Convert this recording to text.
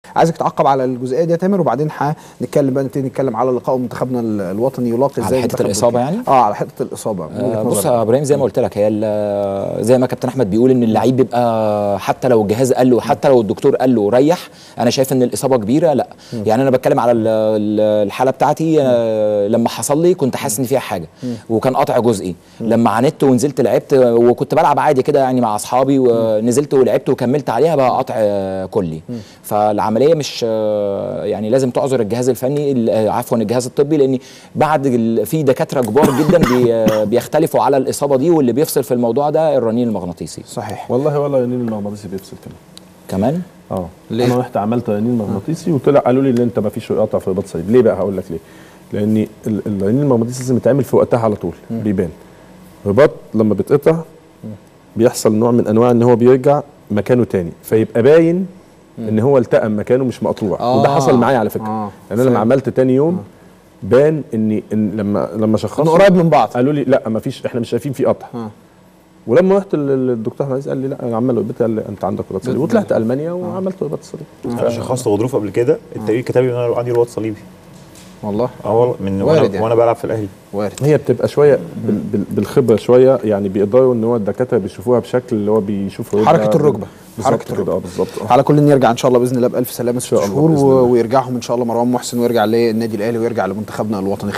عايزك تعقب على الجزئيه دي يا تامر وبعدين هنتكلم بقى نبتدي نتكلم على لقاء منتخبنا ال- الوطني يلاقي على ازاي حتة منتخب الإصابة تركيا. يعني؟ اه على حته الاصابه من وجهة آه، بص نظرك. يا ابراهيم زي ما قلت لك هي ال- زي ما كابتن احمد بيقول ان اللعيب بيبقى حتى لو الجهاز قال له حتى لو الدكتور قال له ريح انا شايف ان الاصابه كبيره لا يعني انا بتكلم على ال- ال- الحاله بتاعتي آه، لما حصل لي كنت حاسس ان فيها حاجه وكان قطع جزئي لما عاندت ونزلت لعبت وكنت بلعب عادي كده يعني مع اصحابي ونزلت ولعبت وكملت عليها بقى قطع آه، كلي فالعمليه مش آه، يعني لازم تعذر الجهاز الفني ال- آه، عفوا الجهاز الطبي لان بعد ال- في دكاتره كبار جدا بي- آه، بيختلفوا على الاصابه دي واللي بيفصل في الموضوع ده الرنين المغناطيسي صحيح والله ولا رنين المغناطيسي بيفصل كمان كمان اه ليه؟ انا رحت عملت رنين مغناطيسي وطلع قالوا لي ان انت ما فيش قطع في رباط صليب ليه بقى هقول لك ليه لان ال- الرنين المغناطيسي لازم يتعمل في وقتها على طول بيبان رباط لما بيتقطع بيحصل نوع من انواع ان هو بيرجع مكانه تاني فيبقى باين ان هو التئم مكانه مش مقطوع آه. وده حصل معايا على فكره آه. يعني انا لما فاهم. عملت تاني يوم بان اني إن لما لما كنا شخصوا قريب من بعض قالوا لي لا ما فيش احنا مش شايفين في قطع آه. ولما رحت لل- للدكتور احمد عزيز قال لي لا انا عمال رباط قال لي انت عندك رباط صليبي وطلعت المانيا وعملت رباط صليبي انا شخصت غضروف قبل كده التقرير كتب لي ان انا عندي رباط صليبي والله اه والله من وارد وانا, يعني. وانا بلعب في الاهلي وارد هي بتبقى شويه بال بال بالخبره شويه يعني بيقدروا ان هو الدكاتره بيشوفوها بشكل اللي هو بيشوف حركة الركبة. حركة حركه الركبة. الركبه اه بالظبط آه. على كل نرجع ان شاء الله باذن الله بالف سلامه ست شاء الله شهور بإذن و- الله. ويرجعهم ان شاء الله مروان محسن ويرجع للنادي الاهلي ويرجع لمنتخبنا الوطني